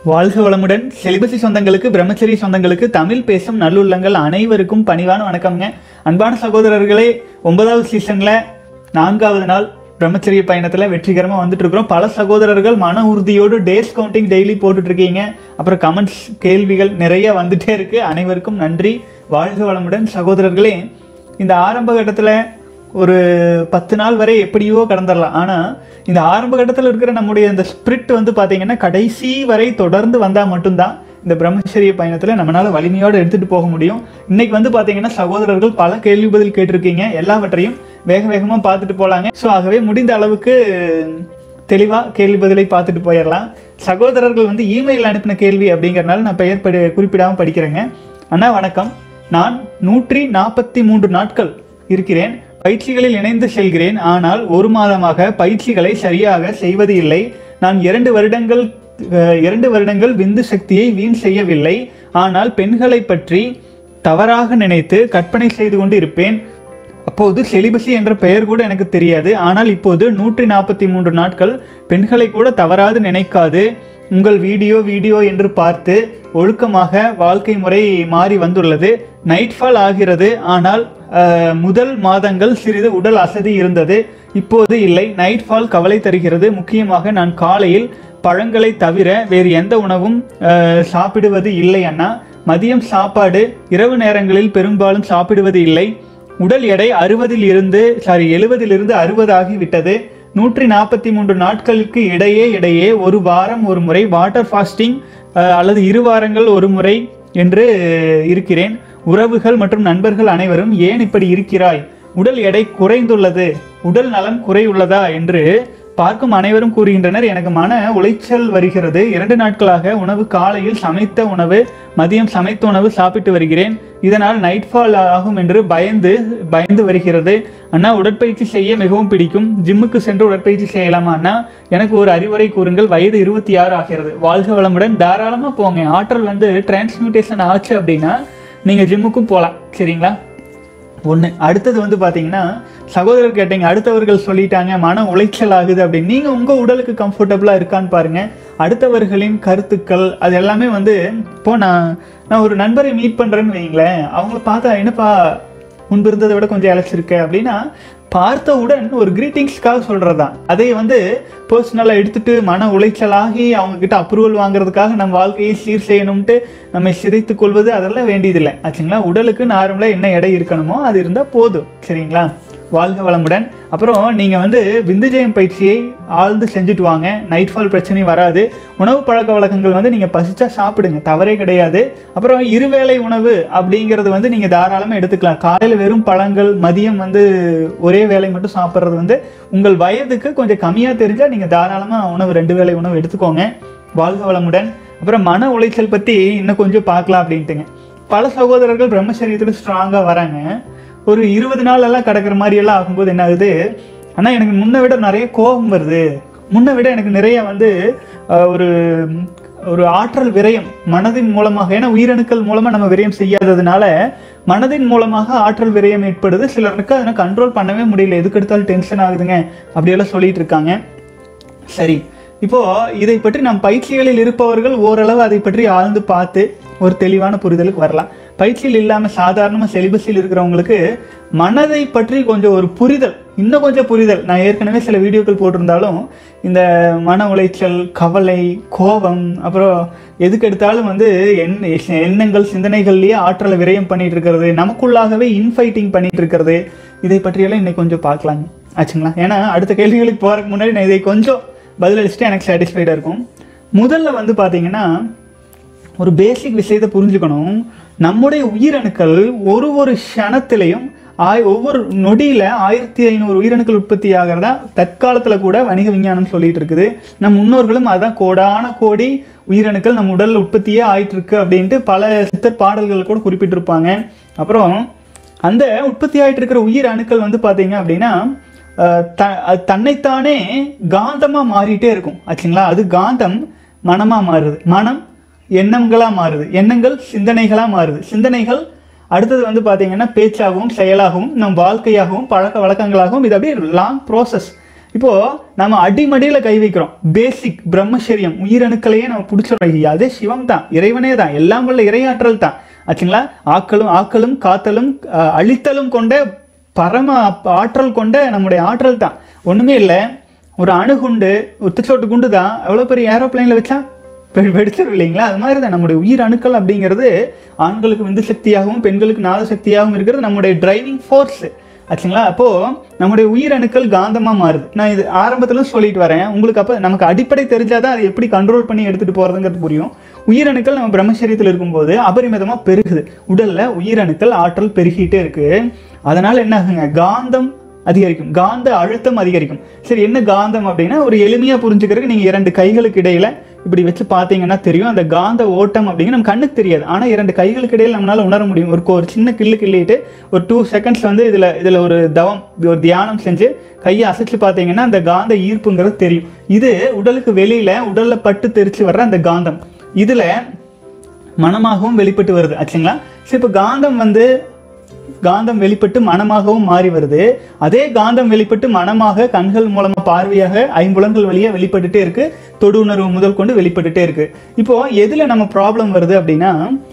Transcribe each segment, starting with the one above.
வாழ்க வளமுடன் செலிபசி சொந்தங்களுக்கு பிரம்மச்சரி சொந்தங்களுக்கு தமிழ் பேசும் நல்லுள்ளங்கள் அனைவருக்கும் பணிவான வணக்கம்ங்க அன்பான சகோதரர்களே ஒன்பதாவது சீசன்ல நான்காவது நாள் பிரம்மச்சரிய பயணத்துல வெற்றிகரமா வந்துட்டு இருக்கிறோம் பல சகோதரர்கள் மன உறுதியோடு டேஸ் கவுண்டிங் டெய்லி போட்டுட்டு இருக்கீங்க அப்புறம் கமெண்ட்ஸ் கேள்விகள் நிறைய வந்துட்டே இருக்கு அனைவருக்கும் நன்றி வாழ்க வளமுடன் சகோதரர்களே இந்த ஆரம்ப கட்டத்துல ஒரு பத்து நாள் வரை எப்படியோ கடந்துடலாம் ஆனால் இந்த ஆரம்ப கட்டத்தில் இருக்கிற நம்முடைய இந்த ஸ்பிரிட் வந்து பார்த்தீங்கன்னா கடைசி வரை தொடர்ந்து வந்தால் மட்டும்தான் இந்த பிரம்மச்சரிய பயணத்தில் நம்மளால வலிமையோடு எடுத்துகிட்டு போக முடியும் இன்னைக்கு வந்து பார்த்தீங்கன்னா சகோதரர்கள் பல கேள்வி பதில் கேட்டிருக்கீங்க எல்லாவற்றையும் வேக வேகமாக பார்த்துட்டு போகலாங்க ஸோ ஆகவே முடிந்த அளவுக்கு தெளிவாக கேள்வி பதிலை பார்த்துட்டு போயிடலாம் சகோதரர்கள் வந்து இமெயில் அனுப்பின கேள்வி அப்படிங்கறனால நான் பெயர் படி குறிப்பிடாமல் படிக்கிறேங்க அண்ணா வணக்கம் நான் நூற்றி நாற்பத்தி மூன்று நாட்கள் இருக்கிறேன் பயிற்சிகளில் இணைந்து செல்கிறேன் ஆனால் ஒரு மாதமாக பயிற்சிகளை சரியாக செய்வது இல்லை நான் இரண்டு வருடங்கள் அஹ், இரண்டு வருடங்கள் விந்து சக்தியை வீண் செய்யவில்லை ஆனால் பெண்களை பற்றி தவறாக நினைத்து கற்பனை செய்து கொண்டு இருப்பேன் அப்போது செலிபசி என்ற பெயர் கூட எனக்கு தெரியாது ஆனால் இப்போது நூற்றி நாற்பத்தி மூன்று நாட்கள் பெண்களை கூட தவறாது நினைக்காது உங்கள் வீடியோ வீடியோ என்று பார்த்து ஒழுக்கமாக வாழ்க்கை முறை மாறி வந்துள்ளது நைட்ஃபால் ஆகிறது ஆனால் அஹ், முதல் மாதங்கள் சிறிது உடல் அசதி இருந்தது இப்போது இல்லை நைட்ஃபால் கவலை தருகிறது முக்கியமாக நான் காலையில் பழங்களை தவிர வேறு எந்த உணவும் அஹ், சாப்பிடுவது இல்லை அண்ணா மதியம் சாப்பாடு இரவு நேரங்களில் பெரும்பாலும் சாப்பிடுவது இல்லை உடல் எடை அறுபதில் இருந்து சாரி எழுபதில் இருந்து அறுபது ஆகிவிட்டது நூற்றி நாற்பத்தி மூன்று நாட்களுக்கு இடையே இடையே ஒரு வாரம் ஒரு முறை வாட்டர் ஃபாஸ்டிங் அல்லது இரு வாரங்கள் ஒரு முறை என்று இருக்கிறேன் உறவுகள் மற்றும் நண்பர்கள் அனைவரும் ஏன் இப்படி இருக்கிறாய் உடல் எடை குறைந்துள்ளது உடல் நலம் குறையுள்ளதா என்று பார்க்கும் அனைவரும் கூறுகின்றனர் எனக்கு மன உளைச்சல் வருகிறது இரண்டு நாட்களாக உணவு காலையில் சமைத்த உணவு மதியம் சமைத்த உணவு சாப்பிட்டு வருகிறேன் இதனால் நைட்ஃபால் ஆகும் என்று பயந்து பயந்து வருகிறது அண்ணா உடற்பயிற்சி செய்ய மிகவும் பிடிக்கும் ஜிம்முக்கு சென்று உடற்பயிற்சி செய்யலாமா அண்ணா எனக்கு ஒரு அறிவுரை கூறுங்கள் வயது இருபத்தி ஆறு ஆகிறது வாழ்க வளமுடன் தாராளமாக போங்க ஆற்றல் வந்து டிரான்ஸ்மியூட்டேஷன் ஆச்சு அப்படின்னா நீங்கள் ஜிம்முக்கும் போகலாம் சரிங்களா ஒன்று அடுத்தது வந்து பார்த்தீங்கன்னா சகோதரர் கேட்டீங்க அடுத்தவர்கள் சொல்லிட்டாங்க மன உளைச்சல் ஆகுது அப்படின்னு நீங்கள் உங்கள் உடலுக்கு கம்ஃபர்டபுளாக இருக்கான்னு பாருங்க அடுத்தவர்களின் கருத்துக்கள் அது எல்லாமே வந்து இப்போ நான் நான் ஒரு நண்பரை மீட் பண்ணுறேன்னு வைங்களேன் அவங்கள பார்த்தா என்னப்பா முன்பு இருந்ததை விட கொஞ்சம் இழைச்சிருக்க அப்படின்னா பார்த்தவுடன் ஒரு கிரீட்டிங்ஸ்க்காக சொல்கிறது தான் அதை வந்து பர்சனலாக எடுத்துட்டு மன உளைச்சலாகி அவங்க கிட்ட அப்ரூவல் வாங்குறதுக்காக நம்ம வாழ்க்கையை சீர் செய்யணும்ட்டு நம்ம சிதைத்துக் கொள்வது அதெல்லாம் வேண்டியதில்லை ஆச்சுங்களா உடலுக்கு நார்மலாக என்ன எடை இருக்கணுமோ அது இருந்தால் போதும் சரிங்களா வாழ்க வளமுடன் அப்புறம் நீங்கள் வந்து விந்துஜயம் பயிற்சியை ஆழ்ந்து செஞ்சுட்டு வாங்க நைட்ஃபால் பிரச்சனையும் வராது உணவு பழக்க வழக்கங்கள் வந்து நீங்கள் பசிச்சா சாப்பிடுங்க தவறே கிடையாது அப்புறம் இருவேளை உணவு அப்படிங்கிறது வந்து நீங்கள் தாராளமாக எடுத்துக்கலாம் காலையில் வெறும் பழங்கள் மதியம் வந்து ஒரே வேளை மட்டும் சாப்பிட்றது வந்து உங்கள் வயதுக்கு கொஞ்சம் கம்மியாக தெரிஞ்சால் நீங்கள் தாராளமாக உணவு ரெண்டு வேளை உணவு எடுத்துக்கோங்க வாழ்க வளமுடன் அப்புறம் மன உளைச்சல் பற்றி இன்னும் கொஞ்சம் பார்க்கலாம் அப்படின்ட்டுங்க பல சகோதரர்கள் பிரம்மச்சரியத்தில் ஸ்ட்ராங்காக வராங்க ஒரு இருபது நாள் எல்லாம் கிடக்கிற மாதிரி எல்லாம் ஆகும்போது என்ன ஆகுது ஆனால் எனக்கு முன்ன விட நிறைய கோபம் வருது முன்ன விட எனக்கு நிறைய வந்து அஹ், ஒரு ஒரு ஆற்றல் விரயம் மனதின் மூலமாக ஏன்னா உயிரணுக்கள் மூலமாக நம்ம விரயம் செய்யாததுனால மனதின் மூலமாக ஆற்றல் விரயம் ஏற்படுது சிலருக்கு அதனை கண்ட்ரோல் பண்ணவே முடியல எதுக்கு எடுத்தாலும் டென்ஷன் ஆகுதுங்க அப்படியெல்லாம் சொல்லிட்டு இருக்காங்க சரி இப்போ இதை பற்றி நம் பயிற்சிகளில் இருப்பவர்கள் ஓரளவு அதை பற்றி ஆழ்ந்து பார்த்து ஒரு தெளிவான புரிதலுக்கு வரலாம் பயிற்சியில் இல்லாமல் சாதாரணமாக செலிபஸில் இருக்கிறவங்களுக்கு மனதை பற்றி கொஞ்சம் ஒரு புரிதல் இன்னும் கொஞ்சம் புரிதல் நான் ஏற்கனவே சில வீடியோக்கள் போட்டிருந்தாலும் இந்த மன உளைச்சல் கவலை கோபம் அப்புறம் எதுக்கு எடுத்தாலும் வந்து எண் எண்ணங்கள் சிந்தனைகள்லேயே ஆற்றலை விரயம் பண்ணிட்டு இருக்கிறது நமக்குள்ளாகவே இன்ஃபைட்டிங் பண்ணிட்டு இருக்கிறது இதை பற்றியெல்லாம் இன்னைக்கு கொஞ்சம் பார்க்கலாங்க ஆச்சுங்களா ஏன்னா அடுத்த கேள்விகளுக்கு போகிறதுக்கு முன்னாடி நான் இதை கொஞ்சம் பதிலளிச்சுட்டு எனக்கு சாட்டிஸ்ஃபைடாக இருக்கும் முதல்ல வந்து பார்த்தீங்கன்னா ஒரு பேசிக் விஷயத்தை புரிஞ்சுக்கணும் நம்முடைய உயிரணுக்கள் ஒரு ஒரு க்ஷணத்திலையும் ஆய் ஒவ்வொரு நொடியில் ஆயிரத்தி ஐநூறு உயிரணுக்கள் உற்பத்தி ஆகிறதா தற்காலத்தில் கூட வணிக விஞ்ஞானம் சொல்லிட்டு இருக்குது நம் முன்னோர்களும் அதான் கோடான கோடி உயிரணுக்கள் நம்ம உடல்ல உற்பத்தியே ஆயிட்டு இருக்கு அப்படின்ட்டு பல சித்தர் பாடல்கள் கூட குறிப்பிட்டிருப்பாங்க அப்புறம் அந்த உற்பத்தி ஆயிட்டு இருக்கிற உயிர் அணுக்கள் வந்து பார்த்தீங்க அப்படின்னா அஹ், த- அது தன்னைத்தானே காந்தமா மாறிட்டே இருக்கும் ஆச்சுங்களா அது காந்தம் மனமா மாறுது மனம் எண்ணங்களா மாறுது எண்ணங்கள் சிந்தனைகளா மாறுது சிந்தனைகள் அடுத்தது வந்து பார்த்தீங்கன்னா பேச்சாகவும் செயலாகவும் நம் வாழ்க்கையாகவும் பழக்க வழக்கங்களாகவும் இது அப்படியே லாங் ப்ராசஸ் இப்போ நம்ம அடிமடியில கை வைக்கிறோம் பேசிக் பிரம்மச்சரியம் உயிரணுக்களையே நம்ம பிடிச்சிடறோம் அதே சிவம் தான் இறைவனே தான் எல்லாம் வல்ல இறையாற்றல் தான் ஆச்சுங்களா ஆக்களும் ஆக்களும் காத்தலும் அஹ், அழித்தலும் கொண்ட பரம அப்- ஆற்றல் கொண்ட நம்முடைய ஆற்றல் தான் ஒண்ணுமே இல்லை ஒரு அணுகுண்டு ஒரு துச்சோட்டு குண்டு தான் எவ்வளோ பெரிய ஏரோப்ளைனில் வச்சா வெ- வெடிச்சிரும் இல்லைங்களா அது மாதிரி தான் நம்முடைய உயிர் அணுக்கள் அப்படிங்கிறது ஆண்களுக்கு விந்து சக்தியாகவும் பெண்களுக்கு நாத சக்தியாகவும் இருக்கிறது நம்முடைய டிரைவிங் ஃபோர்ஸ் ஆச்சுங்களா அப்போ நம்முடைய உயிர் அணுக்கள் காந்தமா மாறுது நான் இது ஆரம்பத்துல சொல்லிட்டு வரேன் உங்களுக்கு அப்ப நமக்கு அடிப்படை தெரிஞ்சாதான் அதை எப்படி கண்ட்ரோல் பண்ணி எடுத்துட்டு போறதுங்கிறது புரியும் உயிரணுக்கள் நம்ம பிரம்மச்சரியத்தில் இருக்கும்போது அபரிமிதமா பெருகுது உடல்ல உயிரணுக்கள் ஆற்றல் பெருகிட்டே இருக்கு அதனால என்ன ஆகுங்க காந்தம் அதிகரிக்கும் காந்த அழுத்தம் அதிகரிக்கும் சரி என்ன காந்தம் அப்படின்னா ஒரு எளிமையா புரிஞ்சுக்கிறதுக்கு நீங்க இரண்டு கைகளுக்கு இடையில இப்படி வச்சு பார்த்தீங்கன்னா தெரியும் அந்த காந்த ஓட்டம் அப்படிங்க நம்ம கண்ணுக்கு தெரியாது ஆனா இரண்டு கைகளுக்கு இடையில நம்மளால உணர முடியும் ஒரு ஒரு சின்ன கிள்ளு கிள்ளிட்டு ஒரு டூ செகண்ட்ஸ் வந்து இதுல இதுல ஒரு தவம் ஒரு தியானம் செஞ்சு கையை அசைச்சு பார்த்தீங்கன்னா அந்த காந்த ஈர்ப்புங்கிறது தெரியும் இது உடலுக்கு வெளியில உடல்ல பட்டு தெரிச்சு வர்ற அந்த காந்தம் இதுல மனமாகவும் வெளிப்பட்டு வருது ஆச்சுங்களா சரி இப்போ காந்தம் வந்து காந்தம் வெளிப்பட்டு மனமாகவும் மாறி வருது அதே காந்தம் வெளிப்பட்டு மனமாக கண்கள் மூலமா பார்வையாக ஐம்புலன்கள் வழியா வெளிப்பட்டுட்டே இருக்கு தொடு உணர்வு முதல் கொண்டு வெளிப்பட்டுட்டே இருக்கு இப்போ எதுல நம்ம ப்ராப்ளம் வருது அப்படின்னா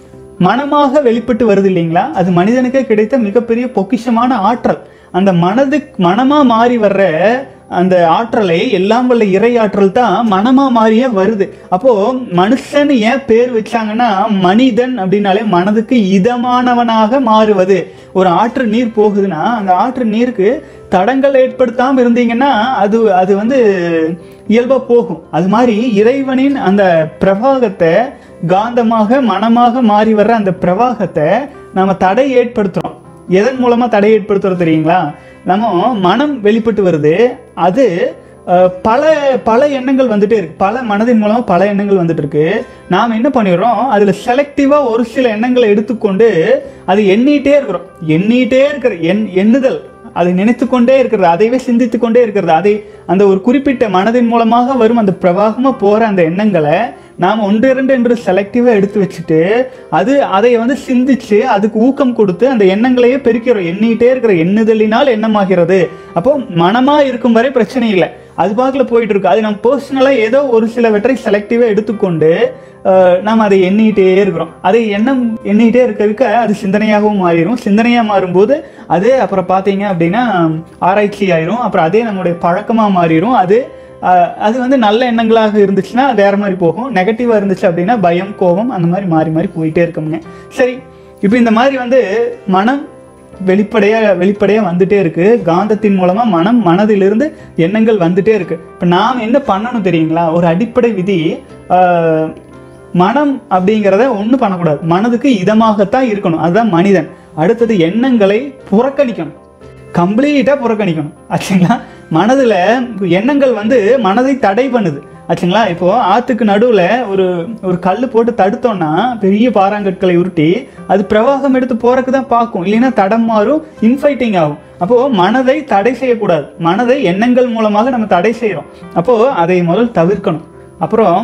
மனமாக வெளிப்பட்டு வருது இல்லைங்களா அது மனிதனுக்கே கிடைத்த மிகப்பெரிய பொக்கிஷமான ஆற்றல் அந்த மனதுக்கு மனமா மாறி வர்ற அந்த ஆற்றலை எல்லாம் வல்ல இறை ஆற்றல் தான் மனமா மாறியே வருது அப்போ மனுஷன் ஏன் பேர் வச்சாங்கன்னா மனிதன் அப்படின்னாலே மனதுக்கு இதமானவனாக மாறுவது ஒரு ஆற்று நீர் போகுதுன்னா அந்த ஆற்று நீருக்கு தடங்கள் ஏற்படுத்தாம இருந்தீங்கன்னா அது அது வந்து இயல்பா போகும் அது மாதிரி இறைவனின் அந்த பிரவாகத்தை காந்தமாக மனமாக மாறி வர்ற அந்த பிரவாகத்தை நாம தடை ஏற்படுத்துறோம் எதன் மூலமா தடை ஏற்படுத்துறோம் தெரியுங்களா நம்ம மனம் வெளிப்பட்டு வருது அது அஹ், பல பல எண்ணங்கள் வந்துட்டே இருக்கு பல மனதின் மூலமா பல எண்ணங்கள் வந்துட்டு இருக்கு நாம் என்ன பண்ணிடுறோம் அதுல செலக்டிவா ஒரு சில எண்ணங்களை எடுத்துக்கொண்டு அது எண்ணிட்டே இருக்கிறோம் எண்ணிட்டே இருக்கிற எண் எண்ணுதல் அதை நினைத்து கொண்டே இருக்கிறது அதைவே சிந்தித்து கொண்டே இருக்கிறது அதை அந்த ஒரு குறிப்பிட்ட மனதின் மூலமாக வரும் அந்த பிரவாகமா போற அந்த எண்ணங்களை நாம் ஒன்று இரண்டு என்று செலக்டிவா எடுத்து வச்சுட்டு அது அதை வந்து சிந்திச்சு அதுக்கு ஊக்கம் கொடுத்து அந்த எண்ணங்களையே பெருக்கிறோம் எண்ணிட்டே இருக்கிற எண்ணுதலினால் எண்ணமாகிறது அப்போ மனமா இருக்கும் வரை பிரச்சனை இல்லை அது பாக்கில் போயிட்டு இருக்கு அது நம்ம பர்சனலாக ஏதோ ஒரு சிலவற்றை செலக்டிவாக எடுத்துக்கொண்டு அஹ், நாம் அதை எண்ணிக்கிட்டே இருக்கிறோம் அதை எண்ணம் எண்ணிக்கிட்டே இருக்க இருக்க அது சிந்தனையாகவும் மாறிடும் சிந்தனையாக மாறும்போது அது அப்புறம் பார்த்தீங்க அப்படின்னா ஆராய்ச்சி ஆயிரும் அப்புறம் அதே நம்மளுடைய பழக்கமாக மாறிடும் அது அஹ், அது வந்து நல்ல எண்ணங்களாக இருந்துச்சுன்னா வேற மாதிரி போகும் நெகட்டிவாக இருந்துச்சு அப்படின்னா பயம் கோபம் அந்த மாதிரி மாறி மாறி போயிட்டே இருக்குங்க சரி இப்போ இந்த மாதிரி வந்து மனம் வெளிப்படையா வெளிப்படையா வந்துட்டே இருக்கு காந்தத்தின் மூலமா மனம் மனதிலிருந்து எண்ணங்கள் வந்துட்டே இருக்கு இப்போ நாம் என்ன பண்ணணும் தெரியுங்களா ஒரு அடிப்படை விதி ஆஹ், மனம் அப்படிங்கிறத ஒன்றும் பண்ணக்கூடாது மனதுக்கு இதமாகத்தான் இருக்கணும் அதுதான் மனிதன் அடுத்தது எண்ணங்களை புறக்கணிக்கணும் கம்ப்ளீட்டாக புறக்கணிக்கணும் ஆச்சுங்களா மனதில் எண்ணங்கள் வந்து மனதை தடை பண்ணுது ஆச்சுங்களா இப்போ ஆற்றுக்கு நடுவில் ஒரு ஒரு கல் போட்டு தடுத்தோம்னா பெரிய பாறாங்கற்களை உருட்டி அது பிரவாகம் எடுத்து போறதுக்கு தான் பார்க்கும் இல்லைன்னா தடம் மாறும் இன்ஃபைட்டிங் ஆகும் அப்போ மனதை தடை செய்யக்கூடாது மனதை எண்ணங்கள் மூலமாக நம்ம தடை செய்கிறோம் அப்போ அதை முதல் தவிர்க்கணும் அப்புறம்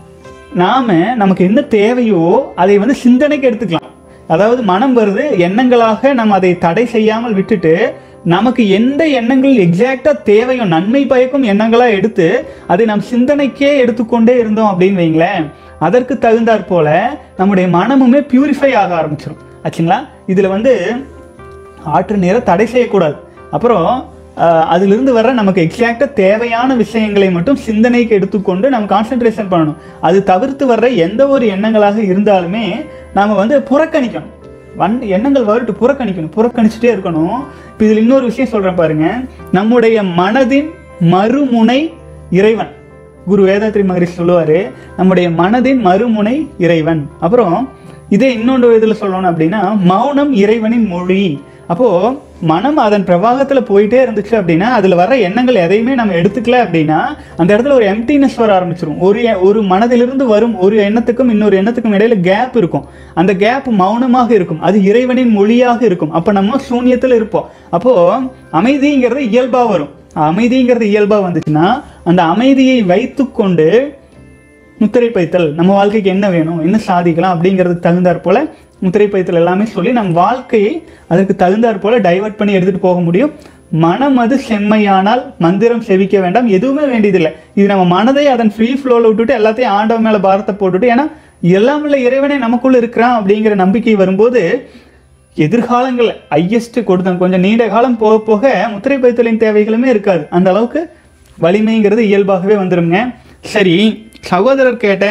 நாம நமக்கு என்ன தேவையோ அதை வந்து சிந்தனைக்கு எடுத்துக்கலாம் அதாவது மனம் வருது எண்ணங்களாக நம்ம அதை தடை செய்யாமல் விட்டுட்டு நமக்கு எந்த எண்ணங்கள் எக்ஸாக்டா தேவையோ நன்மை பயக்கும் எண்ணங்களா எடுத்து அதை நாம் சிந்தனைக்கே எடுத்துக்கொண்டே இருந்தோம் அப்படின்னு வைங்களேன் அதற்கு தகுந்தாற் போல நம்முடைய மனமுமே பியூரிஃபை ஆக ஆரம்பிச்சிடும் ஆச்சுங்களா இதுல வந்து ஆற்று நீரை தடை செய்யக்கூடாது அப்புறம் அஹ், அதிலிருந்து வர நமக்கு எக்ஸாக்டாக தேவையான விஷயங்களை மட்டும் சிந்தனைக்கு எடுத்துக்கொண்டு நம்ம கான்சென்ட்ரேஷன் பண்ணணும் அது தவிர்த்து வர்ற எந்த ஒரு எண்ணங்களாக இருந்தாலுமே நாம் வந்து புறக்கணிக்கணும் வன் எண்ணங்கள் வரட்டு புறக்கணிக்கணும் புறக்கணிச்சுட்டே இருக்கணும் இப்போ இதில் இன்னொரு விஷயம் சொல்கிறேன் பாருங்க நம்முடைய மனதின் மறுமுனை இறைவன் குரு வேதாத்ரி மகரிஷி சொல்லுவாரு நம்முடைய மனதின் மறுமுனை இறைவன் அப்புறம் இதே இன்னொன்று இதில் சொல்லணும் அப்படின்னா மௌனம் இறைவனின் மொழி அப்போ மனம் அதன் பிரவாகத்துல போயிட்டே இருந்துச்சு அப்படின்னா அதுல வர எண்ணங்கள் எதையுமே நம்ம எடுத்துக்கல அப்படின்னா அந்த இடத்துல ஒரு எம்டினஸ் வர ஆரம்பிச்சிரும் ஒரு எ- ஒரு மனதிலிருந்து வரும் ஒரு எண்ணத்துக்கும் இன்னொரு எண்ணத்துக்கும் இடையில கேப் இருக்கும் அந்த கேப் மௌனமாக இருக்கும் அது இறைவனின் மொழியாக இருக்கும் அப்ப நம்ம சூன்யத்துல இருப்போம் அப்போ அமைதிங்கிறது இயல்பா வரும் அமைதிங்கிறது இயல்பா வந்துச்சுன்னா அந்த அமைதியை வைத்துக்கொண்டு முத்திரை பைத்தல் நம்ம வாழ்க்கைக்கு என்ன வேணும் என்ன சாதிக்கலாம் அப்படிங்கிறதுக்கு தகுந்தாற் போல முத்திரை பைத்தல் எல்லாமே சொல்லி நம் வாழ்க்கையை அதற்கு தகுந்தாற் போல டைவர்ட் பண்ணி எடுத்துட்டு போக முடியும் மனம் அது செம்மையானால் மந்திரம் செவிக்க வேண்டாம் எதுவுமே வேண்டியதில்லை இது நம்ம மனதை அதன் ஃப்ரீ ஃப்ளோவில் விட்டுட்டு எல்லாத்தையும் ஆண்டவன் மேலே பாரத்தை போட்டுட்டு ஏன்னா எல்லாம் உள்ள இறைவனே நமக்குள்ள இருக்கிறான் அப்படிங்கிற நம்பிக்கை வரும்போது எதிர்காலங்கள் ஹையஸ்ட் கொடுத்தோம் கொஞ்சம் நீண்ட காலம் போக போக முத்திரை பைத்தலின் தேவைகளுமே இருக்காது அந்த அளவுக்கு வலிமைங்கிறது இயல்பாகவே வந்துருங்க சரி சகோதரர் கேட்ட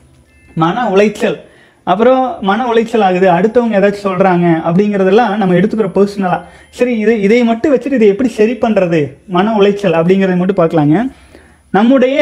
மன உளைச்சல் அப்புறம் மன உளைச்சல் ஆகுது அடுத்தவங்க ஏதாச்சும் சொல்கிறாங்க அப்படிங்கிறதெல்லாம் நம்ம எடுத்துக்கிற பர்சனலாக சரி இதை இதை மட்டும் வச்சுட்டு இதை எப்படி சரி பண்ணுறது மன உளைச்சல் அப்படிங்கிறத மட்டும் பார்க்கலாங்க நம்முடைய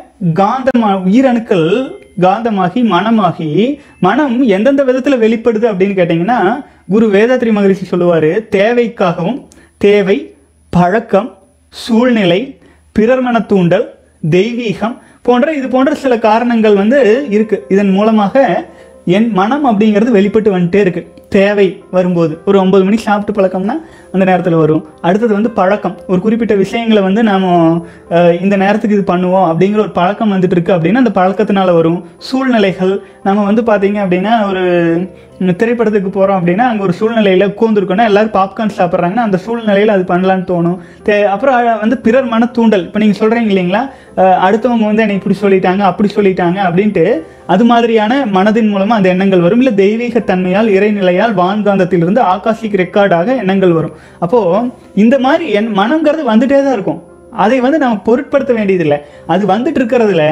காந்தமா உயிரணுக்கள் காந்தமாகி மனமாகி மனம் எந்தெந்த விதத்தில் வெளிப்படுது அப்படின்னு கேட்டிங்கன்னா குரு வேதாத்ரி மகரிஷி சொல்லுவார் தேவைக்காகவும் தேவை பழக்கம் சூழ்நிலை பிறர் மன தூண்டல் தெய்வீகம் போன்ற இது போன்ற சில காரணங்கள் வந்து இருக்கு இதன் மூலமாக என் மனம் அப்படிங்கிறது வெளிப்பட்டு வந்துட்டே இருக்கு தேவை வரும்போது ஒரு ஒன்பது மணிக்கு சாப்பிட்டு பழக்கம்னா அந்த நேரத்தில் வரும் அடுத்தது வந்து பழக்கம் ஒரு குறிப்பிட்ட விஷயங்களை வந்து நாம் இந்த நேரத்துக்கு இது பண்ணுவோம் அப்படிங்கிற ஒரு பழக்கம் வந்துட்டு இருக்கு அப்படின்னா அந்த பழக்கத்தினால வரும் சூழ்நிலைகள் நம்ம வந்து பார்த்தீங்க அப்படின்னா ஒரு ம், திரைப்படத்துக்கு போகிறோம் அப்படின்னா அங்கே ஒரு சூழ்நிலையில் உட்காந்துருக்கோன்னா எல்லாரும் பாப்கார்ன் சாப்பிட்றாங்கன்னா அந்த சூழ்நிலையில் அது பண்ணலான்னு தோணும் தே அப்புறம் அ- வந்து பிறர் மன தூண்டல் இப்போ நீங்கள் சொல்கிறீங்க இல்லைங்களா அஹ், அடுத்தவங்க வந்து என்னை இப்படி சொல்லிட்டாங்க அப்படி சொல்லிட்டாங்க அப்படின்ட்டு அது மாதிரியான மனதின் மூலமாக அந்த எண்ணங்கள் வரும் இல்லை தெய்வீக தன்மையால் இறைநிலையால் வான்காந்தத்திலிருந்து ஆகாசிக் ரெக்கார்டாக எண்ணங்கள் வரும் அப்போது இந்த மாதிரி என் மனங்கிறது வந்துட்டே தான் இருக்கும் அதை வந்து நம்ம பொருட்படுத்த வேண்டியதில்லை அது வந்துட்டு இருக்கிறதுல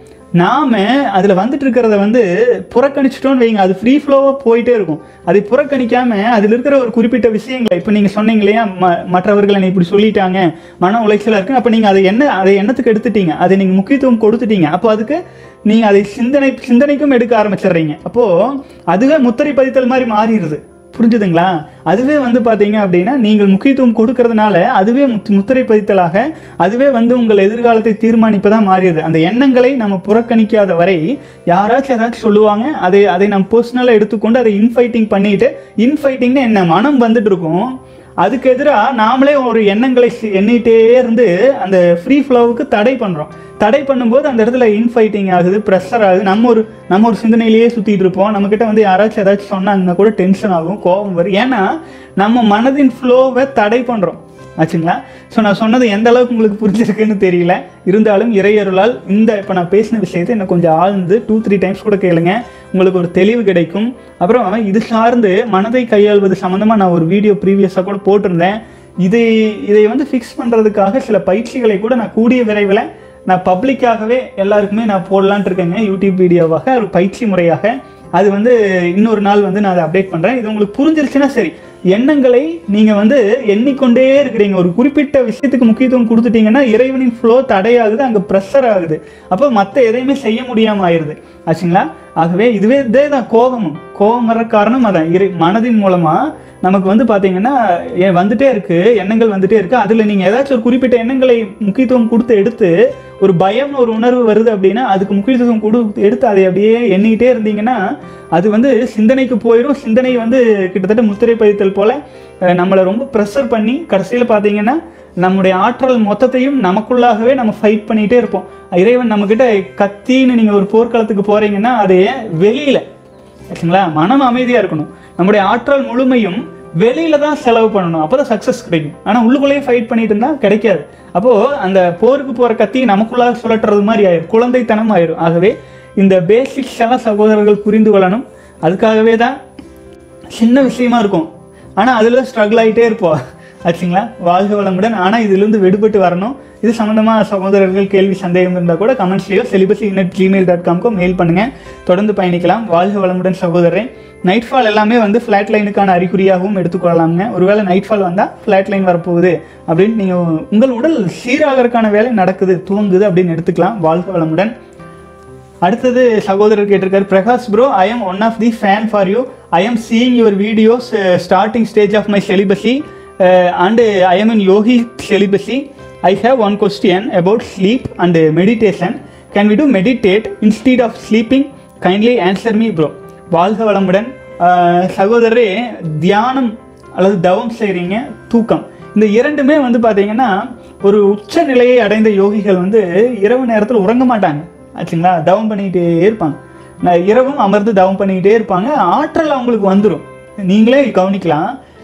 நாம அதில் வந்துட்டு இருக்கிறத வந்து புறக்கணிச்சிட்டோம்னு வைங்க அது ஃப்ரீ ஃப்ளோவாக போயிட்டே இருக்கும் அதை புறக்கணிக்காம அதில் இருக்கிற ஒரு குறிப்பிட்ட விஷயங்களை இப்போ நீங்கள் சொன்னீங்க இல்லையா ம மற்றவர்கள் என்னை இப்படி சொல்லிட்டாங்க மன உளைச்சலாக இருக்கு அப்போ நீங்கள் அதை என்ன அதை எண்ணத்துக்கு எடுத்துட்டீங்க அதை நீங்கள் முக்கியத்துவம் கொடுத்துட்டீங்க அப்போ அதுக்கு நீங்கள் அதை சிந்தனை சிந்தனைக்கும் எடுக்க ஆரம்பிச்சிடுறீங்க அப்போது அதுவே முத்திரை பதித்தல் மாதிரி மாறிடுது புரிஞ்சுதுங்களா அதுவே வந்து பார்த்தீங்க அப்படின்னா நீங்கள் முக்கியத்துவம் கொடுக்கறதுனால அதுவே முத்- முத்திரை பதித்தலாக அதுவே வந்து உங்கள் எதிர்காலத்தை தீர்மானிப்பதா மாறிடுது அந்த எண்ணங்களை நம்ம புறக்கணிக்காத வரை யாராச்சும் ஏதாச்சும் சொல்லுவாங்க அதை அதை நம்ம பர்சனலாக எடுத்துக்கொண்டு அதை இன்ஃபைட்டிங் பண்ணிட்டு இன்ஃபைட்டிங்னு என்ன மனம் வந்துட்டு இருக்கும் அதுக்கு எதிராக நாமளே ஒரு எண்ணங்களை சி- எண்ணிட்டே இருந்து அந்த ஃப்ரீ ஃப்ளோவுக்கு தடை பண்ணுறோம் தடை பண்ணும்போது அந்த இடத்துல இன்ஃபைட்டிங் ஆகுது ப்ரெஷர் ஆகுது நம்ம ஒரு நம்ம ஒரு சிந்தனையிலேயே சுற்றிட்டு இருப்போம் நம்மக்கிட்ட வந்து யாராச்சும் ஏதாச்சும் சொன்னாங்கன்னா கூட டென்ஷன் ஆகும் கோபம் வரும் ஏன்னா நம்ம மனதின் ஃப்ளோவை தடை பண்ணுறோம் ஆச்சுங்களா ஸோ நான் சொன்னது எந்த அளவுக்கு உங்களுக்கு புரிஞ்சிருக்குன்னு தெரியல இருந்தாலும் இறையருளால் இந்த இப்போ நான் பேசின விஷயத்தை இன்னும் கொஞ்சம் ஆழ்ந்து டூ த்ரீ டைம்ஸ் கூட கேளுங்க உங்களுக்கு ஒரு தெளிவு கிடைக்கும் அப்புறம் இது சார்ந்து மனதை கையாள்வது சம்மந்தமாக நான் ஒரு வீடியோ ப்ரீவியஸாக கூட போட்டிருந்தேன் இதை இதை வந்து ஃபிக்ஸ் பண்ணுறதுக்காக சில பயிற்சிகளை கூட நான் கூடிய விரைவில் நான் பப்ளிக்காகவே எல்லாருக்குமே நான் போடலான்ட்டு இருக்கேங்க யூடியூப் வீடியோவாக ஒரு பயிற்சி முறையாக அது வந்து இன்னொரு நாள் வந்து நான் அதை அப்டேட் பண்ணுறேன் இது உங்களுக்கு புரிஞ்சிருச்சுன்னா சரி எண்ணங்களை நீங்கள் வந்து எண்ணிக்கொண்டே இருக்கிறீங்க ஒரு குறிப்பிட்ட விஷயத்துக்கு முக்கியத்துவம் கொடுத்துட்டீங்கன்னா இறைவனின் ஃப்ளோ தடையாகுது அங்கே ப்ரெஷர் ஆகுது அப்போ மற்ற எதையுமே செய்ய முடியாமல் ஆயிடுது ஆச்சுங்களா ஆகவே இதுவே இதே தான் கோபமும் கோபம் வர காரணம் அதான் இறை மனதின் மூலமாக நமக்கு வந்து பார்த்தீங்கன்னா ஏ- வந்துட்டே இருக்கு எண்ணங்கள் வந்துட்டே இருக்கு அதில் நீங்கள் ஏதாச்சும் ஒரு குறிப்பிட்ட எண்ணங்களை முக்கியத்துவம் கொடுத்து எடுத்து ஒரு பயம் ஒரு உணர்வு வருது அப்படின்னா அதுக்கு முக்கியத்துவம் கொடுத்து எடுத்து அதை அப்படியே எண்ணிக்கிட்டே இருந்தீங்கன்னா அது வந்து சிந்தனைக்கு போயிடும் சிந்தனை வந்து கிட்டத்தட்ட முத்திரை பதித்தல் போல அஹ், நம்மளை ரொம்ப ப்ரெஷர் பண்ணி கடைசியில் பார்த்தீங்கன்னா நம்முடைய ஆற்றல் மொத்தத்தையும் நமக்குள்ளாகவே நம்ம ஃபைட் பண்ணிகிட்டே இருப்போம் இறைவன் நம்மக்கிட்ட கத்தின்னு நீங்கள் ஒரு போர்க்களத்துக்கு போகிறீங்கன்னா அது வெளியில் சரிங்களா மனம் அமைதியா இருக்கணும் நம்முடைய ஆற்றல் முழுமையும் வெளியில தான் செலவு பண்ணணும் அப்பதான் சக்சஸ் கிடைக்கும் ஆனா உள்ளுக்குள்ளேயே ஃபைட் பண்ணிட்டு இருந்தா கிடைக்காது அப்போ அந்த போருக்கு போற கத்தி நமக்குள்ளாக சுழற்றுறது மாதிரி ஆயிரும் குழந்தைத்தனம் ஆயிரும் ஆகவே இந்த பேசிக்ஸ் எல்லாம் சகோதரர்கள் புரிந்து கொள்ளணும் அதுக்காகவே தான் சின்ன விஷயமா இருக்கும் ஆனா அதுல ஸ்ட்ரகிள் ஆயிட்டே இருப்போம் ஆச்சுங்களா வாழ்க வளமுடன் ஆனா இதிலிருந்து விடுபட்டு வரணும் இது சம்பந்தமா சகோதரர்கள் கேள்வி சந்தேகம் இருந்தால் கூட கமெண்ட்ஸ்லயோ செலிபஸி இனட் ஜிமெயில் டாட் காம்க்கோ மெயில் பண்ணுங்க தொடர்ந்து பயணிக்கலாம் வாழ்க வளமுடன் சகோதரன் நைட் ஃபால் எல்லாமே வந்து ஃப்ளாட் லைனுக்கான அறிகுறியாகவும் எடுத்துக்கொள்ளலாம்ங்க ஒருவேளை நைட் ஃபால் வந்தால் ஃப்ளாட் லைன் வரப்போகுது அப்படின்னு நீங்கள் உங்கள் உடல் சீராகறதுக்கான வேலை நடக்குது துவங்குது அப்படின்னு எடுத்துக்கலாம் வாழ்க வளமுடன் அடுத்தது சகோதரர் கேட்டிருக்காரு Prakash bro I am one of the fan for you I am seeing your videos starting stage of my celibacy and I am in yogi celibacy I have one question about sleep and meditation can we do meditate instead of sleeping kindly answer me bro வாழ்க வளமுடன் அஹ், சகோதரரே தியானம் அல்லது தவம் செய்கிறீங்க தூக்கம் இந்த இரண்டுமே வந்து பார்த்தீங்கன்னா ஒரு உச்ச நிலையை அடைந்த யோகிகள் வந்து இரவு நேரத்தில் உறங்க மாட்டாங்க ஆச்சுங்களா தவம் பண்ணிக்கிட்டே இருப்பாங்க நான் இரவும் அமர்ந்து தவம் பண்ணிக்கிட்டே இருப்பாங்க ஆற்றல் அவங்களுக்கு வந்துடும் நீங்களே கவனிக்கலாம்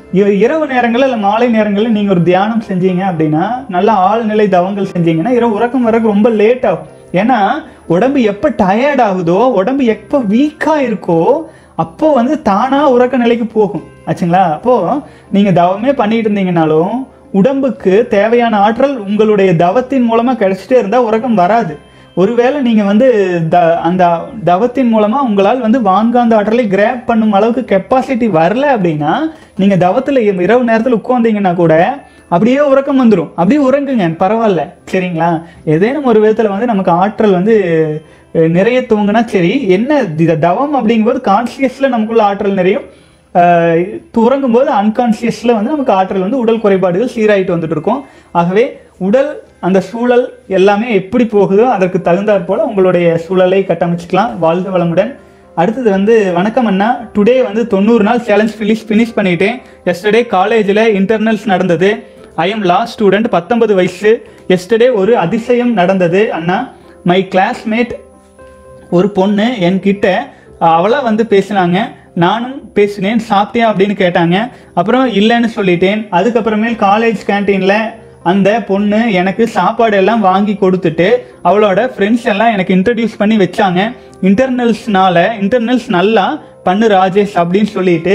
இ- இரவு நேரங்களில் இல்லை மாலை நேரங்களில் நீங்கள் ஒரு தியானம் செஞ்சீங்க அப்படின்னா நல்ல ஆழ்நிலை தவங்கள் செஞ்சீங்கன்னா இரவு உறக்கம் வரக்கு ரொம்ப லேட் ஆகும் ஏன்னா உடம்பு எப்போ டயர்ட் ஆகுதோ உடம்பு எப்போ வீக்காக இருக்கோ அப்போ வந்து தானா உறக்க நிலைக்கு போகும் ஆச்சுங்களா அப்போ நீங்க தவமே பண்ணிட்டு இருந்தீங்கனாலும் உடம்புக்கு தேவையான ஆற்றல் உங்களுடைய தவத்தின் மூலமா கிடைச்சிட்டே இருந்தா உறக்கம் வராது ஒருவேளை நீங்க வந்து த அந்த தவத்தின் மூலமா உங்களால் வந்து வான்காந்த ஆற்றலை கிராப் பண்ணும் அளவுக்கு கெப்பாசிட்டி வரல அப்படின்னா நீங்க தவத்துல இரவு நேரத்தில் உட்கார்ந்தீங்கன்னா கூட அப்படியே உறக்கம் வந்துடும் அப்படியே உறங்குங்க பரவாயில்ல சரிங்களா ஏதேனும் ஒரு விதத்துல வந்து நமக்கு ஆற்றல் வந்து அஹ், நிறைய தூங்குனா சரி என்ன தி- தவம் அப்படிங்கும்போது கான்சியஸ்ல நமக்குள்ள ஆற்றல் நிறையும் ஆஹ் உறங்கும் போது அன்கான்சியஸில் வந்து நமக்கு ஆற்றல் வந்து உடல் குறைபாடுகள் சீராயிட்டு வந்துட்டு இருக்கும் ஆகவே உடல் அந்த சூழல் எல்லாமே எப்படி போகுதோ அதற்கு தகுந்தாற் போல உங்களுடைய சூழலை கட்டமைச்சுக்கலாம் வாழ்க வளமுடன் அடுத்தது வந்து வணக்கம் அண்ணா டுடே வந்து தொண்ணூறு நாள் சேலஞ்ச் ஃபினிஷ் ஃபினிஷ் பண்ணிட்டேன் எஸ்டர்டே காலேஜில் இன்டர்னல்ஸ் நடந்தது ஐ எம் லாஸ்ட் ஸ்டூடெண்ட் பத்தொன்பது வயசு எஸ்டர்டே ஒரு அதிசயம் நடந்தது அண்ணா மை கிளாஸ்மேட் ஒரு பொண்ணு என்கிட்ட அவளா வந்து பேசினாங்க நானும் பேசினேன் சாப்பிட்டியா அப்படின்னு கேட்டாங்க அப்புறம் இல்லைன்னு சொல்லிட்டேன் அதுக்கப்புறமேல் காலேஜ் கேன்டீனில் அந்த பொண்ணு எனக்கு சாப்பாடு எல்லாம் வாங்கி கொடுத்துட்டு அவளோட ஃப்ரெண்ட்ஸ் எல்லாம் எனக்கு இன்ட்ரடியூஸ் பண்ணி வச்சாங்க இன்டர்னல்ஸ்னால இன்டர்னல்ஸ் நல்லா பண்ணு ராஜேஷ் அப்படின்னு சொல்லிட்டு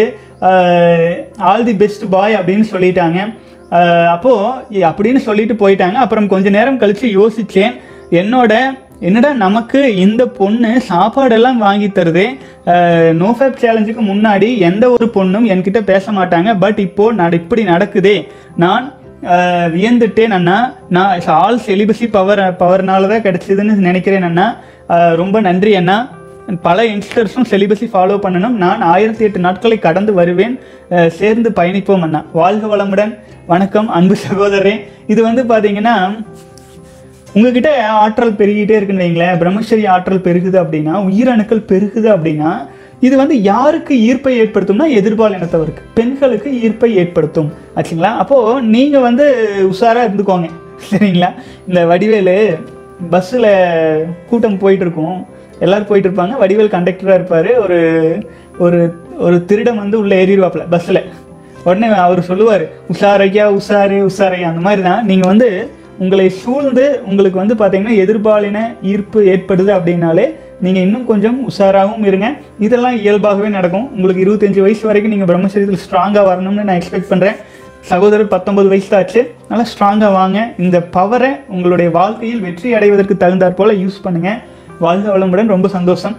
ஆல் தி பெஸ்ட் பாய் அப்படின்னு சொல்லிட்டாங்க ஆஹ் அப்போ இ- அப்படின்னு சொல்லிட்டு போயிட்டாங்க அப்புறம் கொஞ்ச நேரம் கழிச்சு யோசிச்சேன் என்னோட என்னடா நமக்கு இந்த பொண்ணு சாப்பாடெல்லாம் வாங்கி தருதே நோஃபேப் சேலஞ்சுக்கு முன்னாடி எந்த ஒரு பொண்ணும் என்கிட்ட பேச மாட்டாங்க பட் இப்போ நட இப்படி நடக்குதே நான் ஆஹ் வியந்துட்டேன் அண்ணா நான் ஆல் செலிபஸி பவர் பவர்னால தான் கிடைச்சதுன்னு நினைக்கிறேன் அண்ணா ஆஹ் ரொம்ப நன்றி அண்ணா பல யங்ஸ்டர்ஸும் செலிபஸை ஃபாலோ பண்ணணும் நான் ஆயிரத்தி எட்டு நாட்களை கடந்து வருவேன் அஹ் சேர்ந்து பயணிப்போம் அண்ணா வாழ்க வளமுடன் வணக்கம் அன்பு சகோதரரே இது வந்து பார்த்தீங்கன்னா உங்ககிட்ட ஆற்றல் பெருகிட்டே இருக்குன்னு வைங்களேன் பிரம்மச்சரிய ஆற்றல் பெருகுது அப்படின்னா உயிரணுக்கள் பெருகுது அப்படின்னா இது வந்து யாருக்கு ஈர்ப்பை ஏற்படுத்தும்னா எதிர்பால் இனத்தவருக்கு பெண்களுக்கு ஈர்ப்பை ஏற்படுத்தும் ஆச்சுங்களா அப்போ நீங்க வந்து உஷாரா இருந்துக்கோங்க சரிங்களா இந்த வடிவேலு பஸ்ஸில் கூட்டம் போயிட்டு இருக்கும் எல்லாரும் போயிட்டு இருப்பாங்க வடிவேல் கண்டக்டராக இருப்பார் ஒரு ஒரு ஒரு திருடன் வந்து உள்ள ஏறிடுவாப்புல பஸ்ஸில் உடனே அவர் சொல்லுவார் உஷாரையா உஷாரு உஷாரையா அந்த மாதிரி தான் நீங்கள் வந்து உங்களை சூழ்ந்து உங்களுக்கு வந்து பார்த்தீங்கன்னா எதிர்பாலின ஈர்ப்பு ஏற்படுது அப்படின்னாலே நீங்கள் இன்னும் கொஞ்சம் உஷாராகவும் இருங்க இதெல்லாம் இயல்பாகவே நடக்கும் உங்களுக்கு இருபத்தஞ்சு வயசு வரைக்கும் நீங்கள் பிரம்மச்சரியத்தில் ஸ்ட்ராங்காக வரணும்னு நான் எக்ஸ்பெக்ட் பண்ணுறேன் சகோதரர் பத்தொன்பது வயசு ஆச்சு நல்லா ஸ்ட்ராங்காக வாங்க இந்த பவரை உங்களுடைய வாழ்க்கையில் வெற்றி அடைவதற்கு தகுந்தாற் போல யூஸ் பண்ணுங்க வாழ்க வளமுடன் ரொம்ப சந்தோஷம்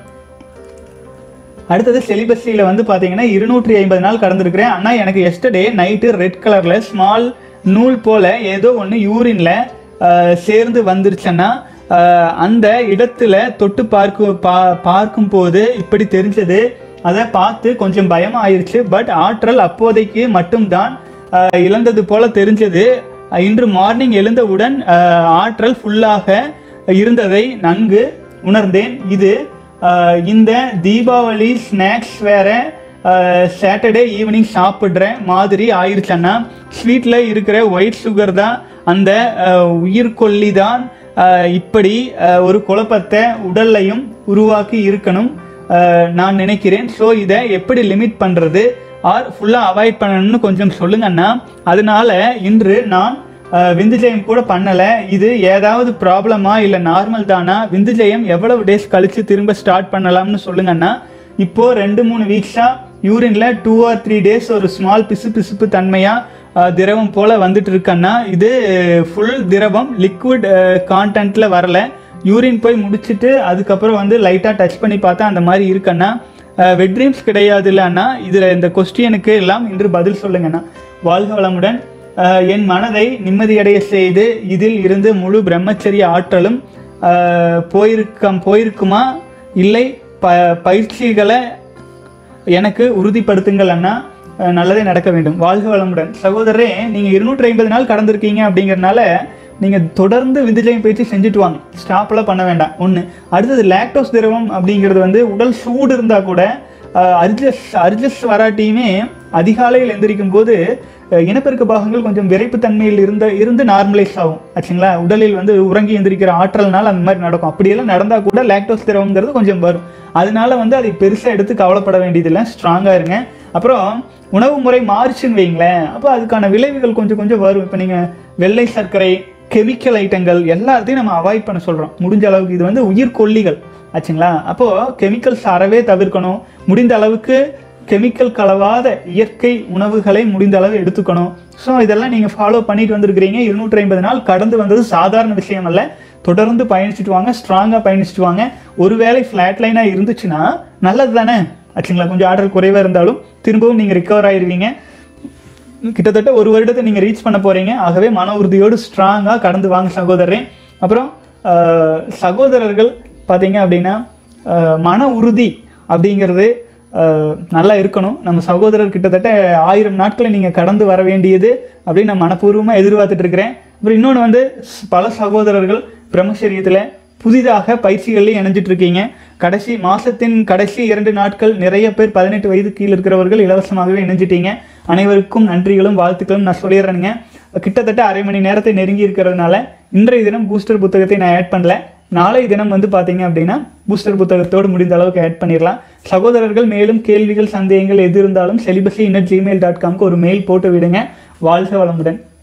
அடுத்தது செலிபஸியில் வந்து பார்த்தீங்கன்னா இருநூற்றி ஐம்பது நாள் கடந்திருக்கிறேன் ஆனால் எனக்கு எஸ்டர்டே நைட்டு ரெட் கலரில் ஸ்மால் நூல் போல் ஏதோ ஒன்று யூரின்ல சேர்ந்து வந்துருச்சுன்னா ஆஹ், அந்த இடத்துல தொட்டு பார்க்க பா பார்க்கும் போது இப்படி தெரிஞ்சது அதை பார்த்து கொஞ்சம் பயம் ஆயிருச்சு பட் ஆற்றல் அப்போதைக்கு மட்டும்தான் ஆஹ், இழந்தது போல தெரிஞ்சது இன்று மார்னிங் எழுந்தவுடன் ஆஹ், ஆற்றல் ஃபுல்லாக இருந்ததை நன்கு உணர்ந்தேன் இது ஆஹ் இந்த தீபாவளி ஸ்நாக்ஸ் வேற சாட்டர்டே ஈவினிங் சாப்பிட்ற மாதிரி ஆயிருச்சன்னா ஸ்வீட்டில் இருக்கிற ஒயிட் சுகர் தான் அந்த ஆஹ் உயிர்கொல்லி தான் ஆஹ் இப்படி ஆஹ் ஒரு குழப்பத்தை உடல்லையும் உருவாக்கி இருக்கணும் ஆஹ் நான் நினைக்கிறேன் ஸோ இதை எப்படி லிமிட் பண்ணுறது ஆர் ஃபுல்லாக அவாய்ட் பண்ணணும்னு கொஞ்சம் சொல்லுங்கண்ணா அதனால இன்று நான் அஹ், விந்துஜெயம் கூட பண்ணல இது ஏதாவது ப்ராப்ளமா இல்ல நார்மல் தானா விந்துஜெயம் எவ்வளவு டேஸ் கழிச்சு திரும்ப ஸ்டார்ட் பண்ணலாம்னு சொல்லுங்கண்ணா இப்போ ரெண்டு மூணு வீக்ஸா யூரின்ல டூ ஆர் த்ரீ டேஸ் ஒரு ஸ்மால் பிசு பிசுப்பு தன்மையா அஹ், திரவம் போல வந்துட்டு இருக்கண்ணா இது ஃபுல் திரவம் லிக்விட் கான்டென்ட்ல வரல யூரின் போய் முடிச்சிட்டு அதுக்கப்புறம் வந்து லைட்டாக டச் பண்ணி பார்த்தா அந்த மாதிரி இருக்கண்ணா வெட் ட்ரீம்ஸ் கிடையாது இல்லைண்ணா இதில் இந்த கொஸ்டினுக்கு எல்லாம் இன்று பதில் சொல்லுங்கண்ணா வாழ்க வளமுடன் அஹ், என் மனதை நிம்மதியடைய செய்து இதில் இருந்து முழு பிரம்மச்சரிய ஆற்றலும் அஹ், போயிருக்கம் போயிருக்குமா இல்லை ப பயிற்சிகளை எனக்கு உறுதிப்படுத்துங்கள் அண்ணா அஹ், நல்லதே நடக்க வேண்டும் வாழ்க வளமுடன் சகோதரரே நீங்க இருநூற்றி ஐம்பது நாள் கடந்திருக்கீங்க அப்படிங்கறதுனால நீங்க தொடர்ந்து விந்துஜயம் பயிற்சி செஞ்சுட்டு வாங்க ஸ்டாப்லாம் பண்ண வேண்டாம் ஒன்று அடுத்தது லாக்டோஸ் திரவம் அப்படிங்கிறது வந்து உடல் சூடு இருந்தா கூட அர்ஜஸ் அர்ஜஸ் வராட்டியுமே அதிகாலையில் எந்திரிக்கும் போது அஹ், இனப்பெருக்க பாகங்கள் கொஞ்சம் விரைப்புத்தன்மையில் இருந்த இருந்து நார்மலைஸ் ஆகும் ஆச்சுங்களா உடலில் வந்து உறங்கி எந்திரிக்கிற ஆற்றல்னால அந்த மாதிரி நடக்கும் அப்படியெல்லாம் நடந்தா கூட லாக்டோஸ் திரவங்கிறது கொஞ்சம் வரும் அதனால வந்து அதை பெருசாக எடுத்து கவலைப்பட வேண்டியதில்லை ஸ்ட்ராங்காக இருங்க அப்புறம் உணவு முறை மாறுச்சுன்னு வைங்களேன் அப்போ அதுக்கான விளைவுகள் கொஞ்சம் கொஞ்சம் வரும் இப்போ நீங்கள் வெள்ளை சர்க்கரை கெமிக்கல் ஐட்டங்கள் எல்லாத்தையும் நம்ம அவாய்ட் பண்ண சொல்கிறோம் முடிஞ்ச அளவுக்கு இது வந்து உயிர்கொல்லிகள் ஆச்சுங்களா அப்போது கெமிக்கல்ஸ் அறவே தவிர்க்கணும் முடிந்த அளவுக்கு கெமிக்கல் கலவாத இயற்கை உணவுகளை முடிந்த அளவு எடுத்துக்கணும் ஸோ இதெல்லாம் நீங்கள் ஃபாலோ பண்ணிட்டு வந்திருக்கிறீங்க இருநூற்றி ஐம்பது நாள் கடந்து வந்தது சாதாரண விஷயம் அல்ல தொடர்ந்து பயணிச்சுட்டு வாங்க ஸ்ட்ராங்காக பயணிச்சுட்டு வாங்க ஒருவேளை ஃப்ளாட் லைனாக இருந்துச்சுன்னா நல்லது தானே ஆச்சுங்களா கொஞ்சம் ஆர்டர் குறைவாக இருந்தாலும் திரும்பவும் நீங்கள் ரிகவர் ஆயிருவீங்க கிட்டத்தட்ட ஒரு வருடத்தை நீங்கள் ரீச் பண்ண போகிறீங்க ஆகவே மன உறுதியோடு ஸ்ட்ராங்காக கடந்து வாங்க சகோதரரே அப்புறம் ஆஹ், சகோதரர்கள் பார்த்தீங்க அப்படின்னா ஆஹ், மன உறுதி அப்படிங்கிறது ஆஹ், நல்லா இருக்கணும் நம்ம சகோதரர் கிட்டத்தட்ட ஆயிரம் நாட்களை நீங்கள் கடந்து வர வேண்டியது அப்படின்னு நான் மனப்பூர்வமாக எதிர்பார்த்துட்டு இருக்கிறேன் அப்புறம் இன்னொன்று வந்து ஸ்- பல சகோதரர்கள் பிரம்மச்சரியத்தில் புதிதாக பயிற்சிகள்லையும் இணைஞ்சிட்டு இருக்கீங்க கடைசி மாசத்தின் கடைசி இரண்டு நாட்கள் நிறைய பேர் பதினெட்டு வயது கீழ் இருக்கிறவர்கள் இலவசமாகவே இணைஞ்சிட்டீங்க அனைவருக்கும் நன்றிகளும் வாழ்த்துக்களும் நான் சொல்லிடுறேனுங்க கிட்டத்தட்ட அரை மணி நேரத்தை நெருங்கி இருக்கிறதுனால இன்றைய தினம் பூஸ்டர் புத்தகத்தை நான் ஆட் பண்ணல நாளை தினம் வந்து பார்த்தீங்க அப்படின்னா பூஸ்டர் புத்தகத்தோடு முடிந்த அளவுக்கு ஆட் பண்ணிடலாம் சகோதரர்கள் மேலும் கேள்விகள் சந்தேகங்கள் எது இருந்தாலும் செலிபஸி இன்னட் ஜிமெயில் டாட் காம்க்கு ஒரு மெயில் போட்டு விடுங்க வாழ்க வளமுடன்